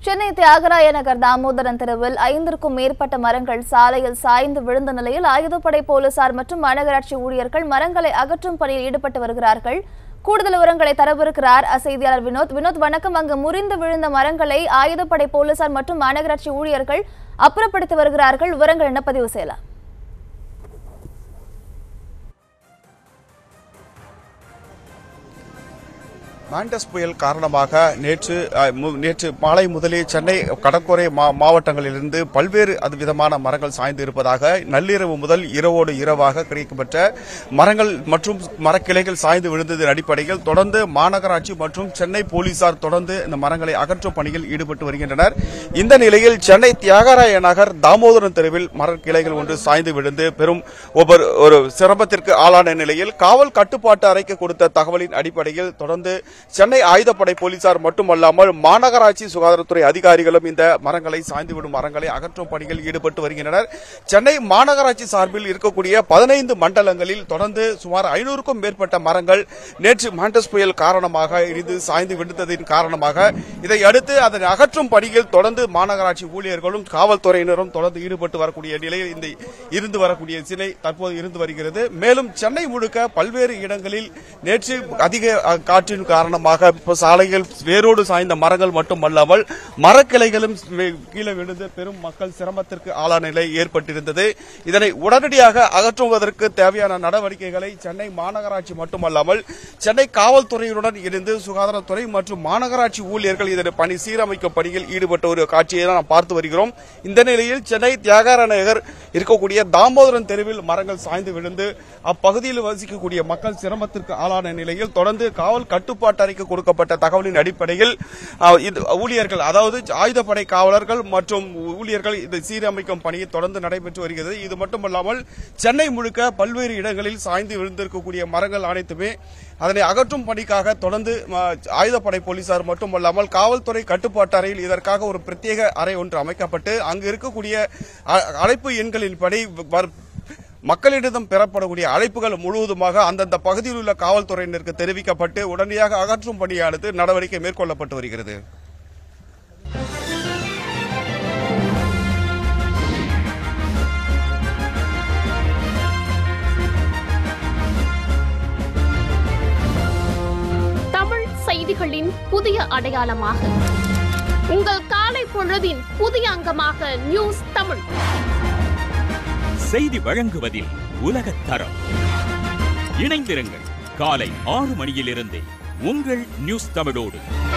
சென்னை தியாகராய நகர் தாமோதரன் தெருவில் ஐந்திற்கும் மேற்பட்ட மரங்கள் சாலையில் சாய்ந்து விழுந்த நிலையில் ஆயுதப்படை போலீசார் மற்றும் மாநகராட்சி ஊழியர்கள் மரங்களை அகற்றும் பணியில் ஈடுபட்டு வருகிறார்கள் கூடுதல் விவரங்களை தரவிருக்கிறார் செய்தியாளர் வினோத் வினோத் வணக்கம் அங்கு முறிந்து விழுந்த மரங்களை ஆயுதப்படை போலீசார் மற்றும் மாநகராட்சி ஊழியர்கள் அப்புறப்படுத்தி வருகிறார்கள் விவரங்கள் என்ன பதிவு செய்யலாம் மாண்டஸ் புயல் காரணமாக நேற்று அஹ், மு- நேற்று மாலை முதலே சென்னை கடற்கரை மா- மாவட்டங்களிலிருந்து பல்வேறு அது விதமான மரங்கள் சாய்ந்து இருப்பதாக நள்ளிரவு முதல் இரவோடு இரவாக கிடைக்கப்பட்ட மரங்கள் மற்றும் மரக்கிளைகள் சாய்ந்து விழுந்ததன் அடிப்படையில் தொடர்ந்து மாநகராட்சி மற்றும் சென்னை போலீசார் தொடர்ந்து இந்த மரங்களை அகற்றும் பணியில் ஈடுபட்டு வருகின்றனர் இந்த நிலையில் சென்னை தியாகராய நகர் தாமோதரன் தெருவில் மரக்கிளைகள் ஒன்று சாய்ந்து விழுந்து பெரும் ஒவ்வொரு ஒரு சிரமத்திற்கு ஆளான நிலையில் காவல் கட்டுப்பாட்டு அறைக்கு கொடுத்த தகவலின் அடிப்படையில் தொடர்ந்து சென்னை ஆயுதப்படை போலீசார் மட்டுமல்லாமல் மாநகராட்சி சுகாதாரத்துறை அதிகாரிகளும் இந்த மரங்களை சாய்ந்துவிடும் மரங்களை அகற்றும் பணியில் ஈடுபட்டு வருகின்றனர் சென்னை மாநகராட்சி சார்பில் இருக்கக்கூடிய பதினைந்து மண்டலங்களில் தொடர்ந்து சுமார் ஐநூறுக்கும் மேற்பட்ட மரங்கள் நேற்று மாண்டஸ் புயல் காரணமாக இடிந்து சாய்ந்து விழுந்ததின் காரணமாக இதை அடுத்து அதனை அகற்றும் பணியில் தொடர்ந்து மாநகராட்சி ஊழியர்களும் காவல்துறையினரும் தொடர்ந்து ஈடுபட்டு வரக்கூடிய நிலையில் இந்த இருந்து வரக்கூடிய சிலை தற்போது இருந்து வருகிறது மேலும் சென்னை முழுக்க பல்வேறு இடங்களில் நேற்று அதிக அஹ், காற்றின் காரணமாக இப்போ சாலைகள் வேரோடு சாய்ந்த மரங்கள் மட்டுமல்லாமல் மரக்கிளைகளும் வே- கீழே விழுந்து பெரும் மக்கள் சிரமத்திற்கு ஆளான நிலை ஏற்பட்டிருந்தது இதனை உடனடியாக அகற்றுவதற்கு தேவையான நடவடிக்கைகளை சென்னை மாநகராட்சி மட்டுமல்லாமல் சென்னை காவல்துறையுடன் இணைந்து சுகாதாரத்துறை மற்றும் மாநகராட்சி ஊழியர்கள் இதனை பணி சீரமைக்கும் பணியில் ஈடுபட்ட ஒரு காட்சியை தான் நாம் பார்த்து வருகிறோம் இந்த நிலையில் சென்னை தியாகராய நகர் இருக்கக்கூடிய தாமோதரன் தெருவில் மரங்கள் சாய்ந்து விழுந்து அப்பகுதியில் வசிக்கக்கூடிய மக்கள் சிரமத்திற்கு ஆளான நிலையில் தொடர்ந்து காவல் கட்டுப்பாட்டு அறைக்கு கொடுக்கப்பட்ட தகவலின் அடிப்படையில் அஹ், இது ஊழியர்கள் அதாவது ஆயுதப்படை காவலர்கள் மற்றும் ஊழியர்கள் இது சீரமைக்கும் பணியை தொடர்ந்து நடைபெற்று வருகிறது இது மட்டுமல்லாமல் சென்னை முழுக்க பல்வேறு இடங்களில் சாய்ந்து விழுந்திருக்கக்கூடிய மரங்கள் அனைத்துமே அதனை அகற்றும் பணிக்காக தொடர்ந்து அஹ், ஆயுதப்படை போலீசார் மட்டுமல்லாமல் காவல்துறை கட்டுப்பாட்டு அறையில் இதற்காக ஒரு பிரத்யேக அறை ஒன்று அமைக்கப்பட்டு அங்கு இருக்கக்கூடிய அ- அழைப்பு எண்களின்படி வர்- மக்களிடம் பெறப்படக்கூடிய அழைப்புகள் முழுவதுமாக அந்தந்த பகுதியில் உள்ள காவல்துறையினருக்கு தெரிவிக்கப்பட்டு உடனடியாக அகற்றும் பணியானது நடவடிக்கை மேற்கொள்ளப்பட்டு வருகிறது தமிழ் செய்திகளின் புதிய அடையாளமாக உங்கள் காலை பொழுதின் புதிய அங்கமாக நியூஸ் தமிழ் செய்தி வழங்குவதில் உலகத் தரம் இணைந்திருங்கள் காலை ஆறு மணியிலிருந்தே உங்கள் நியூஸ் தமிழோடு